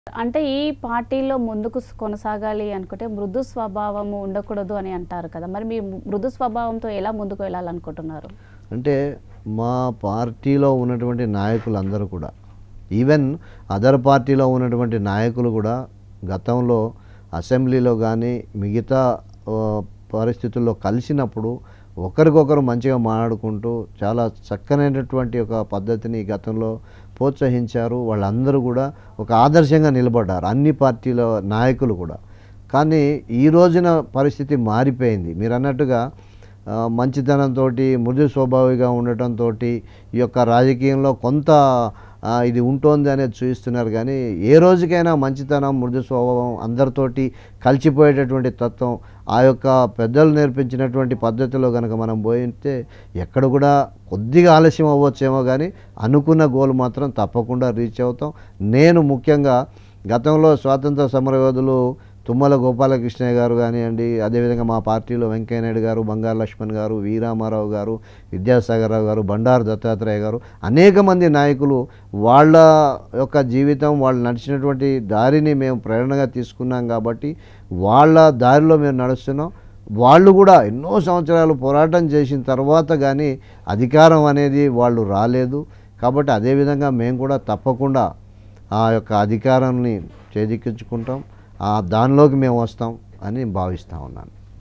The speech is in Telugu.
అంటే ఈ పార్టీలో ముందుకు స్- కొనసాగాలి అనుకుంటే మృదు స్వభావము ఉండకూడదు అని అంటారు కదా మరి మీ మృదు స్వభావంతో ఎలా ముందుకు వెళ్ళాలనుకుంటున్నారు అంటే మా పార్టీలో ఉన్నటువంటి నాయకులందరూ కూడా ఈవెన్ అదర్ పార్టీలో ఉన్నటువంటి నాయకులు కూడా గతంలో అసెంబ్లీలో కానీ మిగతా ఆ, పరిస్థితుల్లో కలిసినప్పుడు ఒకరికొకరు మంచిగా మాట్లాడుకుంటూ చాలా చక్కనైనటువంటి ఒక పద్ధతిని గతంలో ప్రోత్సహించారు వాళ్ళందరూ కూడా ఒక ఆదర్శంగా నిలబడ్డారు అన్ని పార్టీల నాయకులు కూడా కానీ ఈ రోజున పరిస్థితి మారిపోయింది మీరు అన్నట్టుగా ఆ, మంచితనంతో మృదు స్వభావిగా ఉండటంతో ఈ యొక్క రాజకీయంలో కొంత ఆ, ఇది ఉంటుంది అనేది చూపిస్తున్నారు కానీ ఏ రోజుకైనా మంచితనం మృదు స్వభావం అందరితోటి కలిసిపోయేటటువంటి తత్వం ఆ యొక్క పెద్దలు నేర్పించినటువంటి పద్ధతిలో కనుక మనం పోయితే ఎక్కడ కూడా కొద్దిగా ఆలస్యం అవ్వచ్చేమో కానీ అనుకున్న గోల్ మాత్రం తప్పకుండా రీచ్ అవుతాం నేను ముఖ్యంగా గతంలో స్వాతంత్ర సమరయోధులు తుమ్మల గోపాలకృష్ణయ్య గారు కానివ్వండి అదేవిధంగా మా పార్టీలో వెంకయ్యనాయుడు గారు బంగారు లక్ష్మణ్ గారు వీరామారావు గారు విద్యాసాగర్ రావు గారు బండారు దత్తాత్రేయ గారు అనేక మంది నాయకులు వాళ్ళ యొక్క జీవితం వాళ్ళు నడిచినటువంటి దారిని మేము ప్రేరణగా తీసుకున్నాం కాబట్టి వాళ్ళ దారిలో మేము నడుస్తున్నాం వాళ్ళు కూడా ఎన్నో సంవత్సరాలు పోరాటం చేసిన తర్వాత కానీ అధికారం అనేది వాళ్ళు రాలేదు కాబట్టి అదేవిధంగా మేము కూడా తప్పకుండా ఆ యొక్క అధికారాన్ని చేజిక్కించుకుంటాం ఆ దానిలోకి మేము వస్తాం అని భావిస్తూ ఉన్నాను